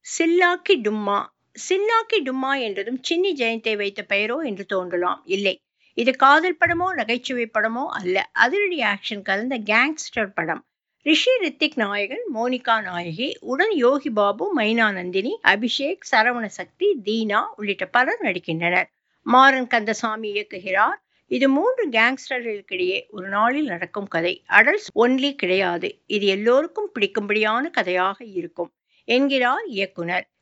சில்லாக்கி டும்மா சில்லாக்கி டும்மா என்றதும் சின்னி ஜெயந்தை வைத்த பெயரோ என்று தோன்றலாம் இல்லை இது காதல் படமோ நகைச்சுவை படமோ அல்ல அதிரடி ஆக்ஷன் கலந்த கேங்ஸ்டர் படம் ரிஷி ரித்திக் நாயகன் மோனிகா நாயகி உடன் யோகி பாபு மைனா நந்தினி அபிஷேக் சரவண சக்தி தீனா உள்ளிட்ட பலர் நடிக்கின்றனர் மாறன் கந்தசாமி இயக்குகிறார் இது மூன்று கேங்ஸ்டர்களுக்கிடையே ஒரு நாளில் நடக்கும் கதை அடல்ட்ஸ் ஒன்லி கிடையாது இது எல்லோருக்கும் பிடிக்கும்படியான கதையாக இருக்கும் என்கிறார் இயக்குனர்